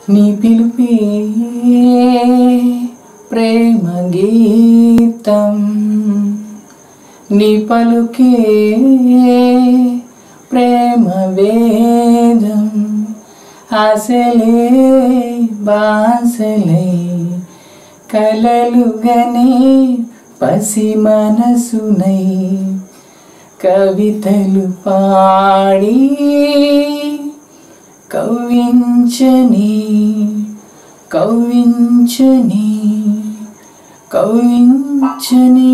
నీ పిలుపే ప్రేమ గీతం నీ పలుకే ప్రేమ వేదం ఆశలే బాసలై కలలుగనే పసి మనసునై కవితలు పాడి కవ్వించని కవ్వించని కవ్వించని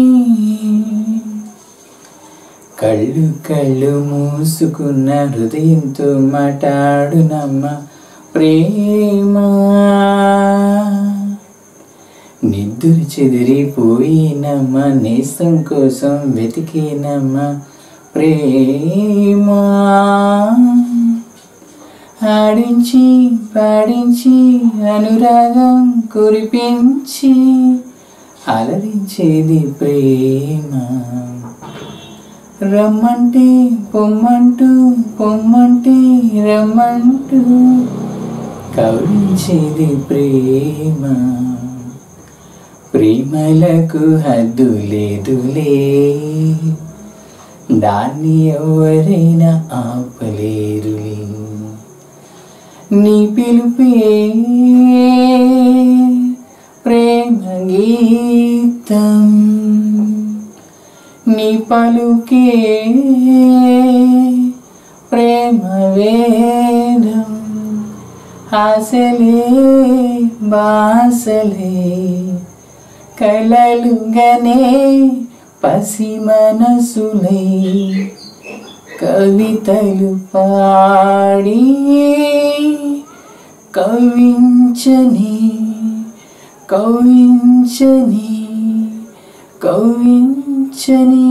కళ్ళు కళ్ళు మూసుకున్న హృదయంతో మాట్లాడునమ్మ ప్రేమ నిద్దురు చెదిరిపోయినమ్మ నేస్తం కోసం వెతికినమ్మ ప్రేమ ఆడించి పాడించి అనురాగం కురిపించి అలరించేది ప్రేమ రమ్మంటే పొమ్మంటూ పొమ్మంటే రమ్మంటూ కౌరించేది ప్రేమ ప్రేమలకు హద్దు లేదులే దాన్ని ఎవరైనా ఆపలేరులే నీ పిలుపే ప్రేమ గీతం నీ పలుకే ప్రేమ వేదం ఆశలే బాసలే కలలుగనే పసి మనసులై కవితలు పాడి కవించని కవించని కవించని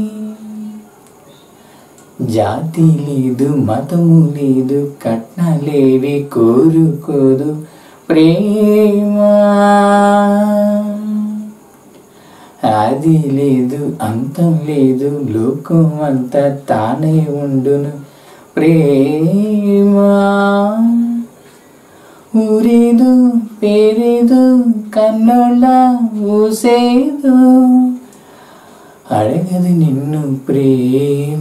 జాతి లేదు మతము లేదు కట్నాలేవి కోరుకోదు ప్రేమ ఆది లేదు అంతం లేదు లోకం అంతా తానే ఉండును ప్రేమ ఊరేదు పేరేదు కన్నోళ్ళ ఊసేదు అడగదు నిన్ను ప్రేమ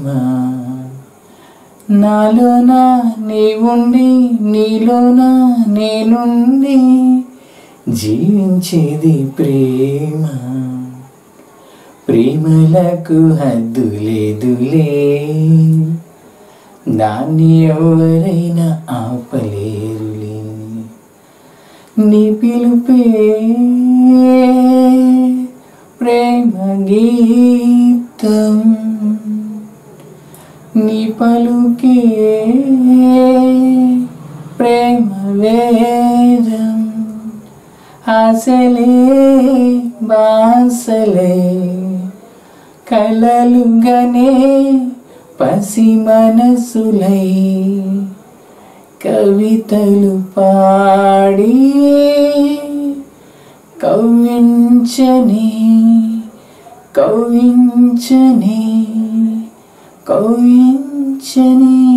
నాలోన నీవుండి నీలోన నేనుండి జీవించేది ప్రేమ ప్రేమలకు హద్దు లేదులే దాన్ని ఎవరైనా ఆపలేరులే నీ పిలుపే ప్రేమ గీతం నీ పలుకే ప్రేమ వేదం ఆశలే బాసలే కలలుగనే పసి మనసులై కవితలు పాడి కవ్వించని కవ్వించని కవ్వించని